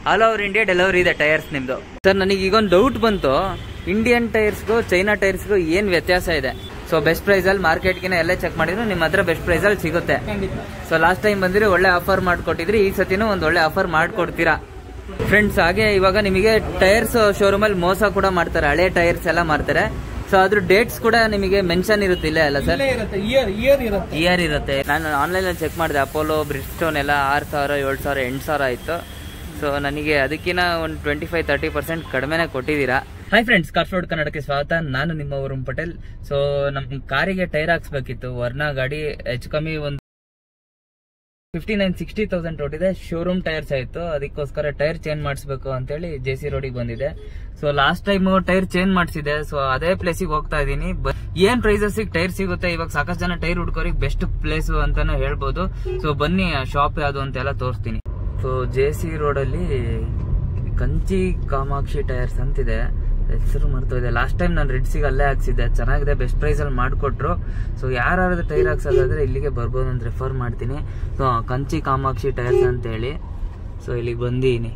All over India delivery ಇದೆ tyres ನಿಮ್ದು sir ನನಗೆ ಈಗೊಂದು ಡೌಟ್ ಬಂತು ಇಂಡಿಯನ್ ಟೈರ್ಸ್ಗೂ ಚೈನಾ ಟೈರ್ಸ್ಗೂ ಏನ್ ವ್ಯತ್ಯಾಸ ಇದೆ ಸೊ ಬೆಸ್ಟ್ ಪ್ರೈಸ್ ಅಲ್ಲಿ ಮಾರ್ಕೆಟ್ಗಿನ ಎಲ್ಲ ಚೆಕ್ ಮಾಡಿದ್ರು ನಿಮ್ಮ ಹತ್ರ ಬೆಸ್ಟ್ ಪ್ರೈಸ್ ಅಲ್ಲಿ ಸಿಗುತ್ತೆ ಖಂಡಿತ ಸೊ ಲಾಸ್ಟ್ ಟೈಮ್ ಬಂದಿರಿ ಒಳ್ಳೆ ಆಫರ್ ಮಾಡ್ಕೊಟ್ಟಿದ್ರಿ ಈ ಸತಿನೂ ಒಂದು ಒಳ್ಳೆ ಆಫರ್ ಮಾಡ್ಕೊಡ್ತೀರಾ ಫ್ರೆಂಡ್ಸ್ ಹಾಗೆ ಇವಾಗ ನಿಮಗೆ ಟೈರ್ಸ್ ಶೋರೂಮ್ ಅಲ್ಲಿ ಮೋಸ ಕೂಡ ಮಾಡ್ತಾರೆ ಹಳೆ ಟೈರ್ಸ್ ಎಲ್ಲ ಮಾಡ್ತಾರೆ ಸೊ ಅದ್ರ ಡೇಟ್ಸ್ ಕೂಡ ನಿಮಗೆ ಮೆನ್ಷನ್ ಇರುತ್ತೆ ಇಲ್ಲೇ ಅಲ್ಲ ಸರ್ ಇಲ್ಲೇ ಇರುತ್ತೆ ಇಯರ್ ಇಯರ್ ಇರುತ್ತೆ ಇಯರ್ ಇರುತ್ತೆ ನಾನು ಆನ್ಲೈನ್ ಅಲ್ಲಿ ಚೆಕ್ ಮಾಡಿದೆ ಅಪೋಲೋ ಬ್ರಿಸ್ಟೋನ್ ಎಲ್ಲ ಆರು ಸಾವಿರ ಏಳು ಸಾವಿರ ಎಂಟು ಸಾವಿರ ಆಯ್ತು ಸೊ ನನಗೆ ಅದಕ್ಕಿಂತ ಒಂದು ಟ್ವೆಂಟಿ ಫೈವ್ ತರ್ಟಿ ಪರ್ಸೆಂಟ್ ಕಡಿಮೆನೆ ಕೊಟ್ಟಿದ್ದೀರಾ ಹಾಯ್ ಫ್ರೆಂಡ್ಸ್ ಕಾರ್ಫೋರ್ಡ್ ಕನ್ನಡಕ್ಕೆ ಸ್ವಾಗತ ನಾನು ನಿಮ್ಮ ವರುಣ್ ಪಟೇಲ್ ಸೊ ನಮ್ಮ ಕಾರಿಗೆ ಟೈರ್ ಹಾಕ್ಸ್ಬೇಕಿತ್ತು ವರ್ಣ ಗಾಡಿ ಹೆಚ್ಚು ಕಮ್ಮಿ ಒಂದು ಫಿಫ್ಟಿ ನೈನ್ ಸಿಕ್ಸ್ಟಿ ತೌಸಂಡ್ ಹೊಟ್ಟಿದೆ ಶೋರೂಮ್ ಟೈರ್ಸ್ ಆಯ್ತು ಅದಕ್ಕೋಸ್ಕರ ಟೈರ್ ಚೇಂಜ್ ಮಾಡಿಸ್ಬೇಕು ಅಂತೇಳಿ ಜೆ ಸಿ ರೋಡಿಗೆ ಬಂದಿದೆ so last time tyre change ಮಾಡಿಸಿದೆ ಸೊ ಅದೇ ಪ್ಲೇಸಿಗೆ ಹೋಗ್ತಾ ಇದೀನಿ ಬ- ಏನ್ ಪ್ರೈಸಸ್ ಟೈರ್ ಸಿಗುತ್ತೆ ಇವಾಗ ಸಾಕಷ್ಟು ಜನ ಟೈರ್ ಹುಡ್ಕೋರಿಗೆ ಬೆಸ್ಟ್ ಪ್ಲೇಸ್ ಅಂತಾನು ಹೇಳ್ಬೋದು ಸೊ ಬನ್ನಿ ಶಾಪ್ ಯಾವ್ದು ಅಂತೆಲ್ಲ ತೋರಿಸ್ತೀನಿ ಸೊ ಜೆ ಸಿ ರೋಡಲ್ಲಿ ಕಂಚಿ ಕಾಮಾಕ್ಷಿ ಟೈರ್ಸ್ ಅಂತಿದೆ ಹೆಸರು ಮರ್ತೋಇದೆ ಲಾಸ್ಟ್ ಟೈಮ್ ನಾನು ರೆಡ್ಸಿಗೆ ಅಲ್ಲೇ ಹಾಕ್ಸಿದ್ದೆ ಚೆನ್ನಾಗಿದೆ ಬೆಸ್ಟ್ ಪ್ರೈಸ್ ಅಲ್ಲಿ ಮಾಡಿಕೊಟ್ರು ಸೊ ಯಾರಾದ್ರೂ ಟೈರ್ ಹಾಕ್ಸೋದಾದ್ರೆ ಇಲ್ಲಿಗೆ ಬರ್ಬೋದು ಅಂತ ರೆಫರ್ ಮಾಡ್ತೀನಿ ಸೊ ಕಂಚಿ ಕಾಮಾಕ್ಷಿ ಟೈರ್ಸ್ ಅಂತೇಳಿ ಸೊ ಇಲ್ಲಿಗೆ ಬಂದೀನಿ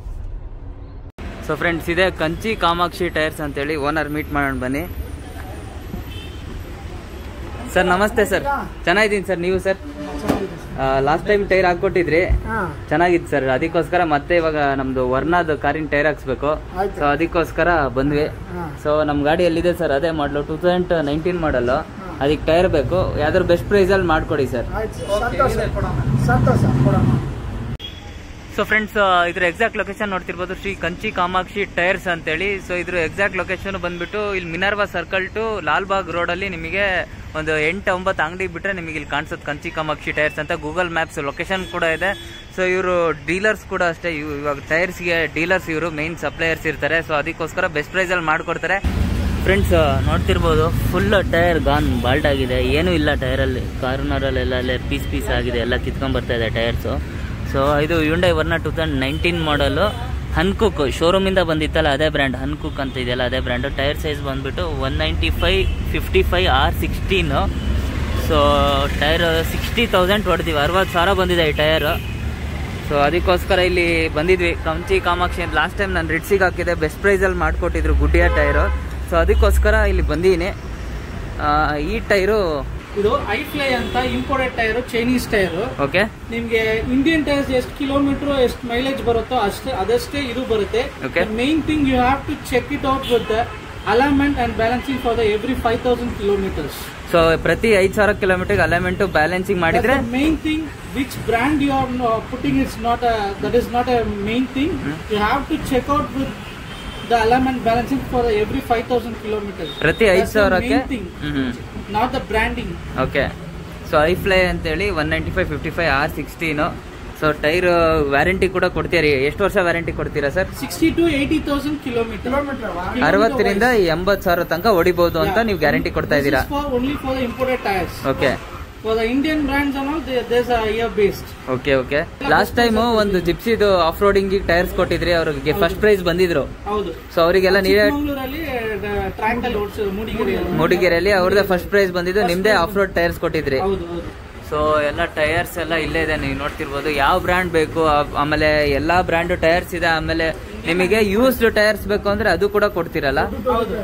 ಸೊ ಫ್ರೆಂಡ್ಸ್ ಇದೆ ಕಂಚಿ ಕಾಮಾಕ್ಷಿ ಟೈರ್ಸ್ ಅಂತೇಳಿ ಓನರ್ ಮೀಟ್ ಮಾಡೋಣ ಬನ್ನಿ ಸರ್ ನಮಸ್ತೆ ಸರ್ ಚೆನ್ನಾಗಿದ್ದೀನಿ ಸರ್ ನೀವು ಸರ್ ಲಾಸ್ಟ್ ಟೈಮ್ ಟೈರ್ ಹಾಕೊಟ್ಟಿದ್ರಿ ಹಾ ಚೆನ್ನಾಗಿತ್ತು ಸರ್ ಅದಕ್ಕೋಸ್ಕರ ಮತ್ತೆ ಇವಾಗ ನಮ್ದು ವರ್ಣಾದ್ ಕಾರಿನ ಟೈರ್ ಹಾಕ್ಸ್ಬೇಕು ಆಯ್ತು. ಸೊ ಅದಕ್ಕೋಸ್ಕರ ಬಂದ್ವಿ ಹಾ. ಸೊ ನಮ್ ಗಾಡಿ ಎಲ್ಲಿದೆ ಸರ್ ಅದೇ ಮಾಡಲು ಟೂ ತೌಸಂಡ್ ನೈನ್ಟೀನ್ ಮಾಡಲ್ ಅದಕ್ಕೆ ಟೈರ್ ಬೇಕು ಯಾವ್ದಾದ್ರು ಬೆಸ್ಟ್ ಪ್ರೈಸ್ ಅಲ್ಲಿ ಮಾಡ್ಕೊಡಿ ಸರ್ ಆಯ್ತು ಸಂತೋಷ ಸಂತೋಷ ಕೊಡೋಣ ಸೊ ಫ್ರೆಂಡ್ಸ್ ಇದ್ರ ಎಕ್ಸಾಕ್ಟ್ ಲೊಕೇಶನ್ ನೋಡ್ತಿರ್ಬೋದು ಶ್ರೀ ಕಂಚಿ ಕಾಮಾಕ್ಷಿ ಟೈರ್ಸ್ ಅಂತೇಳಿ ಸೊ ಇದ್ರ ಎಕ್ಸಾಕ್ಟ್ ಲೊಕೇಶನ್ ಬಂದ್ಬಿಟ್ಟು ಇಲ್ಲಿ Minerva circle to Lalbagh road ಅಲ್ಲಿ ನಿಮಗೆ ಒಂದು ಎಂಟು ಒಂಬತ್ತು ಅಂಗಡಿ ಬಿಟ್ರೆ ನಿಮಗೆ ಇಲ್ಲಿ ಕಾಣಿಸುತ್ತೆ ಕಂಚಿ ಕಾಮಾಕ್ಷಿ ಟೈರ್ಸ್ ಅಂತ ಗೂಗಲ್ ಮ್ಯಾಪ್ಸ್ ಲೊಕೇಶನ್ ಕೂಡ ಇದೆ ಸೊ ಇವರು ಡೀಲರ್ಸ್ ಕೂಡ ಅಷ್ಟೇ ಇವ್- ಇವಾಗ ಟೈರ್ಸ್ಗೆ ಡೀಲರ್ಸ್ ಇವರು ಮೇನ್ ಸಪ್ಲೈಯರ್ಸ್ ಇರ್ತಾರೆ ಸೊ ಅದಕ್ಕೋಸ್ಕರ ಬೆಸ್ಟ್ ಪ್ರೈಸ್ ಅಲ್ಲಿ ಮಾಡ್ಕೊಡ್ತಾರೆ ಫ್ರೆಂಡ್ಸ್ ನೋಡ್ತಿರ್ಬೋದು ಫುಲ್ ಟೈರ್ ಗಾನ್ ಬಾಲ್ಟ್ ಆಗಿದೆ ಏನೂ ಇಲ್ಲ ಟೈರಲ್ಲಿ ಕಾರ್ನರಲ್ಲೆಲ್ಲ ಅಲ್ಲೇ ಪೀಸ್ ಪೀಸ್ ಆಗಿದೆ ಎಲ್ಲ ಕಿತ್ಕೊಂಡ್ ಬರ್ತಾ ಇದೆ ಟೈರ್ಸು ಸೊ ಇದು Hyundai Verna two thousand nineteen ಮಾಡಲು ಹನ್ಕುಕ್ ಶೋರೂಮಿಂದ ಬಂದಿತ್ತಲ್ಲ ಅದೇ ಬ್ರ್ಯಾಂಡ್ ಹನ್ಕುಕ್ ಅಂತ ಇದೆಯಲ್ಲ ಅದೇ ಬ್ರ್ಯಾಂಡು ಟೈರ್ ಸೈಜ್ ಬಂದ್ಬಿಟ್ಟು one ninety five fifty five R sixteen so tyre sixty thousand ಹೊಡೆದಿವಿ ಅರವತ್ತು ಸಾವಿರ ಬಂದಿದೆ ಈ ಟೈರು ಸೊ ಅದಕ್ಕೋಸ್ಕರ ಇಲ್ಲಿ ಬಂದಿದ್ವಿ ಕಂಚಿ ಕಾಮಾಕ್ಷಿ ಅಂತ ಲಾಸ್ಟ್ ಟೈಮ್ ನಾನು ರಿಡ್ಸಿಗೆ ಹಾಕಿದೆ ಬೆಸ್ಟ್ ಪ್ರೈಸಲ್ಲಿ ಮಾಡಿಕೊಟ್ಟಿದ್ರು ಗುಡ್ಡಿಯ ಟೈರು ಸೊ ಅದಕ್ಕೋಸ್ಕರ ಇಲ್ಲಿ ಬಂದೀನಿ ಆ, ಈ ಟೈರು ಇದು ಐಫ್ಲೈ ಅಂತ imported tyre Chinese tyre okay ನಿಮ್ಗೆ ಇಂಡಿಯನ್ ಟೈರ್ಸ್ ಎಷ್ಟು ಕಿಲೋಮೀಟರ್ ಎಷ್ಟು ಮೈಲೇಜ್ ಬರುತ್ತೋ ಅಷ್ಟೇ ಅದಷ್ಟೇ ಇದು ಬರುತ್ತೆ Okay. Main thing you have to check it out with the alignment and balancing for the every five thousand kilometres so ಪ್ರತಿ ಐದು ಸಾವಿರ ಕಿಲೋಮೀಟರ್ ಅಲೈನ್ಮೆಂಟ್ ಬ್ಯಾಲೆನ್ಸಿಂಗ್ ಮಾಡಿದ್ರೆ main thing which brand you are putting it's not that is not a main thing you have to check out with the alignment balancing for every five thousand kilometres ಪ್ರತಿ ಐದು ಸಾವಿರಕ್ಕೆ thing hmm not the branding okay so iFly ಅಂತೇಳಿ one ninety five fifty five R sixteen so tyre warranty ಕೂಡ ಕೊಡ್ತೀರಿ ಎಷ್ಟು ವರ್ಷ warranty ಕೊಡ್ತೀರಾ sir sixty to eighty thousand kilometre ಅರವತ್ತರಿಂದ ಎಂಬತ್ತು ಸಾವಿರ ತನಕ ಹೊಡಿಬಹುದು ಅಂತ ನೀವು ಗ್ಯಾರಂಟಿ ಕೊಡ್ತಾ ಇದ್ದೀರಾ only for the imported tyres okay for the Indian brands ಅನ್ನ these year based okay okay last time ಒಂದು ಜಿಪ್ಸಿದು ಆಫ್ ರೋಡಿಂಗ್ ಟೈರ್ಸ್ ಕೊಟ್ಟಿದ್ರಿ ಅವ್ರಿಗೆ ಫಸ್ಟ್ ಪ್ರೈಸ್ ಬಂದಿದ್ರು ಹೌದು ಸೊ ಅವರಿಗೆಲ್ಲ ನೀವೇ ಚಿಕ್ಕಮಂಗ್ಳೂರಲ್ಲಿ ಟ್ರ್ಯಾಕ್ ಅಲ್ಲಿ ಓಡಿಸೋದು ಮೂಡಿಗೆರೆ ಮೂಡಿಗೆರೆಯಲ್ಲಿ ಅವ್ರದ್ದೇ ಫಸ್ಟ್ ಪ್ರೈಸ್ ಬಂದಿದ್ದು ನಿಮ್ದೇ ಆಫ್ ರೋಡ್ ಟೈರ್ಸ್ ಕೊಟ್ಟಿದ್ರಿ ಹೌದು ಹೌದು ಸೊ ಎಲ್ಲ ಟೈರ್ಸ್ ಎಲ್ಲ ಇಲ್ಲೇ ಇದೆ ನೀವು ನೋಡ್ತಿರ್ಬೋದು ಯಾವ ಬ್ರ್ಯಾಂಡ್ ಬೇಕು ಆ- ಆಮೇಲೆ ಎಲ್ಲಾ ಬ್ರ್ಯಾಂಡ್ ಟೈರ್ಸ್ ಇದೆ ಆಮೇಲೆ ನಿಮಗೆ ಯೂಸ್ಡ್ ಟೈರ್ಸ್ ಬೇಕು ಅಂದ್ರೆ ಅದು ಕೂಡ ಕೊಡ್ತೀರಲ್ಲ ಹೌದು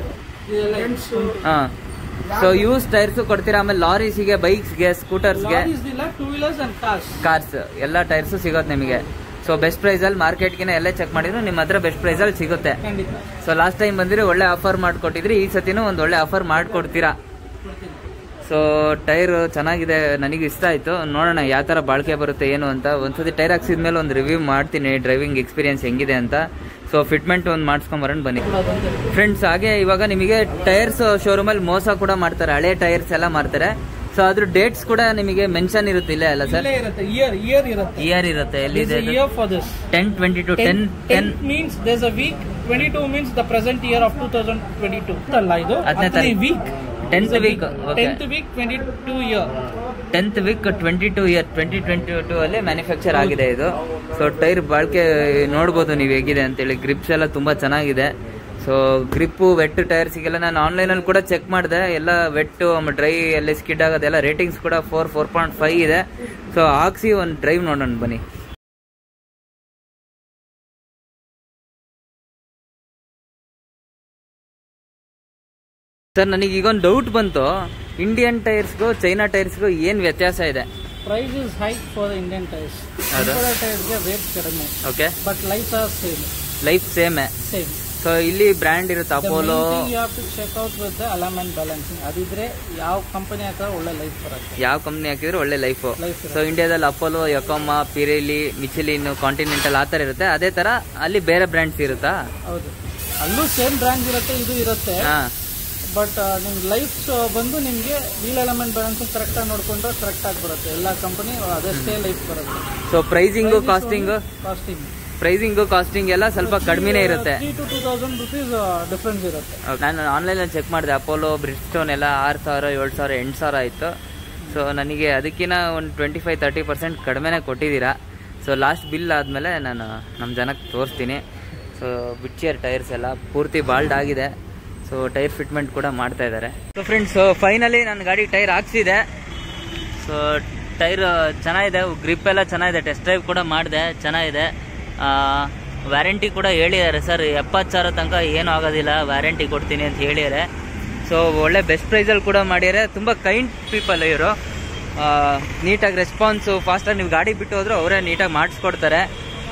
ಇದೆಲ್ಲ ಹಾ ಸೊ ಯೂಸ್ ಟೈರ್ಸ್ ಕೊಡ್ತೀರಾ ಆಮೇಲೆ ಲಾರೀಸ್ಗೆ ಬೈಕ್ಸ್ಗೆ ಸ್ಕೂಟರ್ಸ್ಗೆ ಲಾರೀಸ್ ಇಲ್ಲ two wheelers and cars cars ಎಲ್ಲ ಟೈರ್ಸ್ ಸಿಗುತ್ತೆ ನಿಮಗೆ ಸೊ ಬೆಸ್ಟ್ ಪ್ರೈಸ್ ಅಲ್ಲಿ ಮಾರ್ಕೆಟ್ಗಿನ ಎಲ್ಲ ಚೆಕ್ ಮಾಡಿದ್ರು ನಿಮ್ಮ ಹತ್ರ ಬೆಸ್ಟ್ ಪ್ರೈಸ್ ಅಲ್ಲಿ ಸಿಗುತ್ತೆ ಖಂಡಿತ ಸೊ ಲಾಸ್ಟ್ ಟೈಮ್ ಬಂದಿರಿ ಒಳ್ಳೆ ಆಫರ್ ಮಾಡ್ಕೊಟ್ಟಿದ್ರಿ ಈ ಸತಿನೂ ಒಂದು ಒಳ್ಳೆ ಆಫರ್ ಮಾಡ್ಕೊಡ್ತೀರಾ ಕೊಡ್ತೀನಿ. ಸೊ ಟೈರ್ ಚೆನ್ನಾಗಿದೆ ನನಗೆ ಇಷ್ಟ ಆಯ್ತು ನೋಡೋಣ ಯಾವ ತರ ಬಾಳಿಕೆ ಬರುತ್ತೆ ಏನು ಅಂತ ಒಂದ್ಸತಿ ಟೈರ್ ಹಾಕ್ಸಿದ್ಮೇಲೆ ಒಂದು ರಿವ್ಯೂ ಮಾಡ್ತೀನಿ ಡ್ರೈವಿಂಗ್ ಎಕ್ಸ್ಪೀರಿಯನ್ಸ್ ಹೆಂಗಿದೆ ಅಂತ ಸೊ ಫಿಟ್ಮೆಂಟ್ ಒಂದು ಮಾಡಿಸ್ಕೊಂಬರೋಣ ಬನ್ನಿ ಕೊಡೋದಂತೆ. ಫ್ರೆಂಡ್ಸ್ ಹಾಗೆ ಇವಾಗ ನಿಮಗೆ ಟೈರ್ಸ್ ಶೋರೂಮ್ ಅಲ್ಲಿ ಮೋಸ ಕೂಡ ಮಾಡ್ತಾರೆ ಹಳೆ ಟೈರ್ಸ್ ಎಲ್ಲ ಮಾಡ್ತಾರೆ ಸೊ ಅದ್ರ ಡೇಟ್ಸ್ ಕೂಡ ನಿಮಗೆ ಮೆನ್ಷನ್ ಇರುತ್ತೆ ಇಲ್ಲೇ ಅಲ್ಲ ಸರ್ ಇಲ್ಲೇ ಇರುತ್ತೆ ಇಯರ್ ಇಯರ್ ಇರುತ್ತೆ ಇಯರ್ ಇರುತ್ತೆ ಎಲ್ಲಿದೆ year for this ten twenty two ten ten means these a week twenty two means the present year of two thousand twenty two ಅಲ್ಲ ಇದು ಹತ್ತನೇ ತಾರೀಕು. Week Tenth week, okay. Tenth week twenty two year tenth week twenty two year twenty twenty two ಅಲ್ಲಿ manufacture ಆಗಿದೆ ಇದು so tyre ಬಾಳ್ಕೆ ನೋಡ್ಬೋದು ನೀವು ಹೇಗಿದೆ ಅಂತೇಳಿ ಗ್ರಿಪ್ಸ್ ಎಲ್ಲ ತುಂಬಾ ಚೆನ್ನಾಗಿದೆ ಸೊ ಗ್ರಿಪ್ಪು ವೆಟ್ ಟೈರ್ಸಿಗೆಲ್ಲ ನಾನು ಆನ್ಲೈನಲ್ಲಿ ಕೂಡ ಚೆಕ್ ಮಾಡಿದೆ ಎಲ್ಲ ವೆಟ್ಟು ಡ್ರೈ ಎಲ್ಲ ಸ್ಕಿಡ್ ಆಗೋದೆಲ್ಲ ರೇಟಿಂಗ್ಸ್ ಕೂಡ ಫೋರ್ ಫೋರ್ ಪಾಯಿಂಟ್ ಫೈವ್ ಇದೆ ಸೊ ಹಾಕ್ಸಿ ಒಂದು ಡ್ರೈವ್ ನೋಡೋಣ ಬನ್ನಿ ಸರ್ ನನಗೆ ಈಗೊಂದು ಡೌಟ್ ಬಂತು ಇಂಡಿಯನ್ ಟೈರ್ಸ್ಗೂ ಚೈನಾ ಟೈರ್ಸ್ಗೂ ಏನು ವ್ಯತ್ಯಾಸ ಇದೆ price is high for Indian tyres ಹೌದಾ? ಇಂಪೋರ್ಟೆಡ್ ಟೈರ್ಸ್ಗೆ ರೇಟ್ ಕಡಿಮೆ okay but life are same life ಸೇಮೇ ಸೇಮ್ ಸೊ ಇಲ್ಲಿ ಬ್ರ್ಯಾಂಡ್ ಇರುತ್ತೆ Apollo you have to check out with the alignment balancing ಅದಿದ್ರೆ ಯಾವ ಕಂಪನಿ ಹಾಕಿದ್ರೆ ಒಳ್ಳೆ ಲೈಫ್ ಬರುತ್ತೆ ಯಾವ ಕಂಪ್ನಿ ಹಾಕಿದ್ರು ಒಳ್ಳೆ ಲೈಫು ಲೈಫ್ ಸೊ ಇಂಡಿಯಾದಲ್ಲಿ Apollo Yokohama Pirelli Michelin Continental ಆ ಥರ ಇರುತ್ತೆ ಅದೇ ಥರ ಅಲ್ಲಿ ಬೇರೆ ಬ್ರ್ಯಾಂಡ್ಸ್ ಇರುತ್ತಾ ಹೌದು ಅಲ್ಲೂ ಸೇಮ್ ಬ್ರ್ಯಾಂಡ್ ಇರುತ್ತೆ ಇದು ಇರುತ್ತೆ ಹಾಂ ಬಟ್ ನಿಮ್ಗೆ ಲೈಫ್ ಬಂದು ನಿಮಗೆ ವೀಲ್ ಎಲಮೆಂಟ್ ಬ್ಯಾಲೆನ್ಸಿಂಗ್ ಕರೆಕ್ಟಾಗಿ ನೋಡ್ಕೊಂಡ್ರೆ ಕರೆಕ್ಟ್ ಆಗಿ ಬರುತ್ತೆ ಎಲ್ಲ ಕಂಪನಿ ಅದಷ್ಟೇ ಲೈಫ್ ಬರುತ್ತೆ so pricing costing costing pricing costing ಎಲ್ಲ ಸ್ವಲ್ಪ ಕಡಿಮೆನೇ ಇರುತ್ತೆ three to two thousand rupees difference ಇರುತ್ತೆ ನಾನು ಆನ್ಲೈನಲ್ಲಿ ಚೆಕ್ ಮಾಡಿದೆ ಅಪೋಲೋ ಬ್ರಿಸ್ಟೋನ್ ಎಲ್ಲ ಆರು ಸಾವಿರ ಏಳು ಸಾವಿರ ಎಂಟು ಸಾವಿರ ಆಯಿತು ಸೊ ನನಗೆ ಅದಕ್ಕಿಂತ ಒಂದು ಟ್ವೆಂಟಿ ಫೈವ್ ತರ್ಟಿ ಪರ್ಸೆಂಟ್ ಕಡಿಮೆನೇ ಕೊಟ್ಟಿದ್ದೀರಾ ಸೊ ಲಾಸ್ಟ್ ಬಿಲ್ ಆದಮೇಲೆ ನಾನು ನಮ್ಮ ಜನಕ್ಕೆ ತೋರಿಸ್ತೀನಿ ಸೊ ಬಿಚ್ಚಿಯರ್ ಟೈರ್ಸ್ ಎಲ್ಲ ಪೂರ್ತಿ ಬಾಲ್ಡ್ ಆಗಿದೆ ಸೊ ಟೈರ್ ಫಿಟ್ಮೆಂಟ್ ಕೂಡ ಮಾಡ್ತಾ ಇದ್ದಾರೆ ಸೊ ಫ್ರೆಂಡ್ಸ್ ಫೈನಲಿ ನನ್ನ ಗಾಡಿ ಟೈರ್ ಹಾಕ್ಸಿದೆ ಸೊ ಟೈರ್ ಚೆನ್ನಾಗಿದೆ ಗ್ರಿಪ್ ಎಲ್ಲ ಚೆನ್ನಾಗಿದೆ ಟೆಸ್ಟ್ ಡ್ರೈವ್ ಕೂಡ ಮಾಡಿದೆ ಚೆನ್ನಾಗಿದೆ ವ್ಯಾರಂಟಿ ಕೂಡ ಹೇಳಿದ್ದಾರೆ ಸರ್ ಎಪ್ಪತ್ತು ಸಾವಿರ ತನಕ ಏನೂ ಆಗೋದಿಲ್ಲ ವ್ಯಾರಂಟಿ ಕೊಡ್ತೀನಿ ಅಂತ ಹೇಳಿದ್ದಾರೆ ಸೊ ಒಳ್ಳೆ ಬೆಸ್ಟ್ ಪ್ರೈಸಲ್ಲಿ ಕೂಡ ಮಾಡಿದ್ದಾರೆ ತುಂಬ ಕೈಂಡ್ ಪೀಪಲ್ ಇವರು ನೀಟಾಗಿ ರೆಸ್ಪಾನ್ಸು ಫಾಸ್ಟಾಗಿ ನೀವು ಗಾಡಿ ಬಿಟ್ಟು ಹೋದ್ರೆ ಅವರೇ ನೀಟಾಗಿ ಮಾಡಿಸ್ಕೊಡ್ತಾರೆ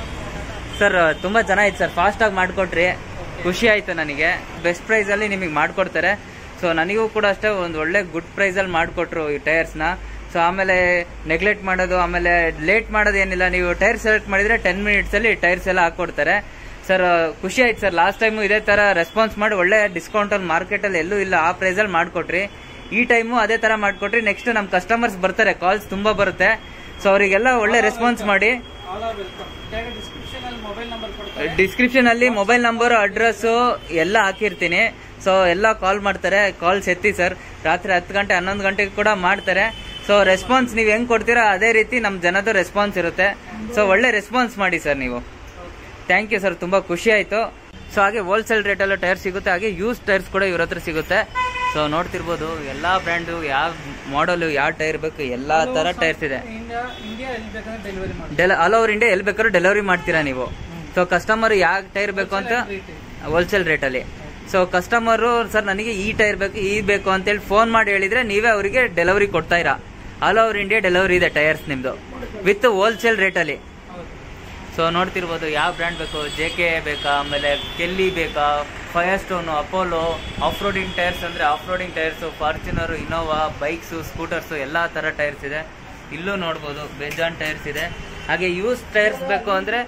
ಸರ್ ತುಂಬ ಚೆನ್ನಾಗಿತ್ತು ಸರ್ ಫಾಸ್ಟಾಗಿ ಮಾಡಿಕೊಟ್ರಿ ಖುಷಿ ಆಯಿತು ನನಗೆ ಬೆಸ್ಟ್ ಪ್ರೈಸಲ್ಲಿ ನಿಮಗೆ ಮಾಡಿಕೊಡ್ತಾರೆ ಸೊ ನನಗೂ ಕೂಡ ಅಷ್ಟೇ ಒಂದು ಒಳ್ಳೆ ಗುಡ್ ಪ್ರೈಸಲ್ಲಿ ಮಾಡಿಕೊಟ್ರು ಈ ಟೈರ್ಸ್ನ ಸೊ ಆಮೇಲೆ ನೆಗ್ಲೆಕ್ಟ್ ಮಾಡೋದು ಆಮೇಲೆ ಲೇಟ್ ಮಾಡೋದು ಏನಿಲ್ಲ ನೀವು ಟೈರ್ ಸೆಲೆಕ್ಟ್ ಮಾಡಿದರೆ ಟೆನ್ ಮಿನಿಟ್ಸಲ್ಲಿ ಟೈರ್ಸ್ ಎಲ್ಲ ಹಾಕ್ಕೊಡ್ತಾರೆ ಸರ್ ಖುಷಿ ಆಯ್ತು ಸರ್ ಲಾಸ್ಟ್ ಟೈಮು ಇದೇ ಥರ ರೆಸ್ಪಾನ್ಸ್ ಮಾಡಿ ಒಳ್ಳೆ ಡಿಸ್ಕೌಂಟಲ್ಲಿ ಮಾರ್ಕೆಟಲ್ಲಿ ಎಲ್ಲೂ ಇಲ್ಲ ಆ ಪ್ರೈಸಲ್ಲಿ ಮಾಡಿಕೊಟ್ರಿ ಈ ಟೈಮು ಅದೇ ಥರ ಮಾಡಿಕೊಟ್ರಿ ನೆಕ್ಸ್ಟ್ ನಮ್ಮ ಕಸ್ಟಮರ್ಸ್ ಬರ್ತಾರೆ ಕಾಲ್ಸ್ ತುಂಬ ಬರುತ್ತೆ ಸೊ ಅವರಿಗೆಲ್ಲ ಒಳ್ಳೆ ರೆಸ್ಪಾನ್ಸ್ ಮಾಡಿ ಆಲ್ ಆರ್ ವೆಲ್ಕಮ್ ಡಿಸ್ಕ್ರಿಪ್ಷನ್ ಅಲ್ಲಿ ಮೊಬೈಲ್ ನಂಬರ್ ಕೊಡ್ತಾರೆ ಡಿಸ್ಕ್ರಿಪ್ಷನ್ ಅಲ್ಲಿ ಮೊಬೈಲ್ ನಂಬರ್ ಅಡ್ರೆಸ್ ಎಲ್ಲ ಹಾಕಿರ್ತೀನಿ ಸೊ ಎಲ್ಲ ಕಾಲ್ ಮಾಡ್ತಾರೆ ಕಾಲ್ಸ್ ಎತ್ತಿ ಸರ್ ರಾತ್ರಿ ಹತ್ತು ಗಂಟೆ ಹನ್ನೊಂದು ಗಂಟೆಗೆ ಕೂಡ ಮಾಡ್ತಾರೆ ಸೊ ರೆಸ್ಪಾನ್ಸ್ ನೀವು ಹೆಂಗ್ ಕೊಡ್ತೀರಾ ಅದೇ ರೀತಿ ನಮ್ಮ ಜನದ ರೆಸ್ಪಾನ್ಸ್ ಇರುತ್ತೆ ಸೊ ಒಳ್ಳೆ ರೆಸ್ಪಾನ್ಸ್ ಮಾಡಿ ಸರ್ ನೀವು ಥ್ಯಾಂಕ್ ಯು ಸರ್ ತುಂಬ ಖುಷಿ ಆಯಿತು ಸೊ ಹಾಗೆ ಹೋಲ್ಸೇಲ್ ರೇಟಲ್ಲೂ ಟೈರ್ ಸಿಗುತ್ತೆ ಹಾಗೆ ಯೂಸ್ ಟೈರ್ಸ್ ಕೂಡ ಇವ್ರ ಹತ್ರ ಸಿಗುತ್ತೆ ಸೊ ನೋಡ್ತಿರ್ಬೋದು ಎಲ್ಲ ಬ್ರ್ಯಾಂಡು ಯಾವ ಮಾಡಲು ಯಾವ ಟೈರ್ ಬೇಕು ಎಲ್ಲ ಥರ ಟೈರ್ಸ್ ಇದೆ ಇಂಡಿಯಾ ಇಂಡಿಯಾ ಎಲ್ಲಿ ಬೇಕಂದ್ರೆ ಡೆಲಿವರಿ ಮಾಡಿ ಡೆಲ್ ಆಲ್ ಓವರ್ ಇಂಡಿಯಾ ಎಲ್ಲಿ ಬೇಕಾದ್ರೂ ಡೆಲಿವರಿ ಮಾಡ್ತೀರಾ ನೀವು ಸೊ ಕಸ್ಟಮರ್ ಯಾವ ಟೈರ್ ಬೇಕು ಅಂತ ಹೋಲ್ಸೇಲ್ ರೇಟಲ್ಲಿ ಸೊ ಕಸ್ಟಮರು ಸರ್ ನನಗೆ ಈ ಟೈರ್ ಬೇಕು ಈ ಬೇಕು ಅಂತೇಳಿ ಫೋನ್ ಮಾಡಿ ಹೇಳಿದ್ರೆ ನೀವೇ ಅವರಿಗೆ ಡೆಲಿವರಿ ಕೊಡ್ತಾ ಇರಾ ಆಲ್ ಓವರ್ ಇಂಡಿಯಾ ಡೆಲಿವರಿ ಇದೆ ಟೈರ್ಸ್ ನಿಮ್ಮದು ವಿತ್ ಹೋಲ್ಸೇಲ್ ರೇಟಲ್ಲಿ ಸೊ ನೋಡ್ತಿರ್ಬೋದು ಯಾವ ಬ್ರ್ಯಾಂಡ್ ಬೇಕು ಜೆ ಕೆ ಬೇಕಾ ಆಮೇಲೆ ಕೆಲ್ಲಿ ಬೇಕಾ Firestone Apollo off roading tyres ಅಂದರೆ off roading tyres Fortuner Innova bikes scooters ಎಲ್ಲ ಥರ ಟೈರ್ಸ್ ಇದೆ ಇಲ್ಲೂ ನೋಡ್ಬೋದು ಬೇಜಾನ್ ಟೈರ್ಸ್ ಇದೆ ಹಾಗೆ ಯೂಸ್ ಟೈರ್ಸ್ ಬೇಕು ಅಂದರೆ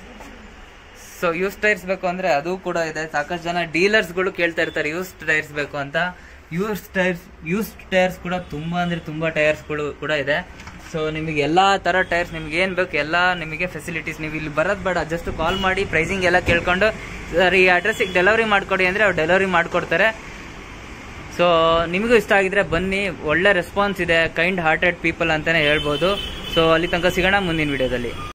ಸೊ ಯೂಸ್ ಟೈರ್ಸ್ ಬೇಕು ಅಂದರೆ ಅದು ಕೂಡ ಇದೆ ಸಾಕಷ್ಟು ಜನ ಡೀಲರ್ಸ್ಗಳು ಕೇಳ್ತಾ ಇರ್ತಾರೆ ಯೂಸ್ ಟೈರ್ಸ್ ಬೇಕು ಅಂತ ಯೂಸ್ ಟೈರ್ಸ್ ಯೂಸ್ ಟೈರ್ಸ್ ಕೂಡ ತುಂಬ ಅಂದರೆ ತುಂಬ ಟೈರ್ಸ್ಗಳು ಕೂಡ ಇದೆ ಸೊ ನಿಮಗೆ ಎಲ್ಲ ಥರ ಟೈರ್ಸ್ ನಿಮ್ಗೆ ಏನು ಬೇಕು ಎಲ್ಲ ನಿಮಗೆ ಫೆಸಿಲಿಟೀಸ್ ನೀವು ಇಲ್ಲಿ ಬರೋದು ಬೇಡ ಜಸ್ಟ್ ಕಾಲ್ ಮಾಡಿ ಪ್ರೈಸಿಂಗ್ ಎಲ್ಲ ಕೇಳ್ಕೊಂಡು ಸರ್ ಈ ಅಡ್ರೆಸ್ಸಿಗೆ ಡೆಲಿವರಿ ಮಾಡಿಕೊಡಿ ಅಂದರೆ ಅವ್ರು ಡೆಲಿವರಿ ಮಾಡಿಕೊಡ್ತಾರೆ ಸೊ ನಿಮಗೂ ಇಷ್ಟ ಆಗಿದ್ರೆ ಬನ್ನಿ ಒಳ್ಳೆ ರೆಸ್ಪಾನ್ಸ್ ಇದೆ ಕೈಂಡ್ ಹಾರ್ಟೆಡ್ ಪೀಪಲ್ ಅಂತಲೇ ಹೇಳ್ಬೋದು ಸೊ ಅಲ್ಲಿ ತನಕ ಸಿಗೋಣ ಮುಂದಿನ ವಿಡಿಯೋದಲ್ಲಿ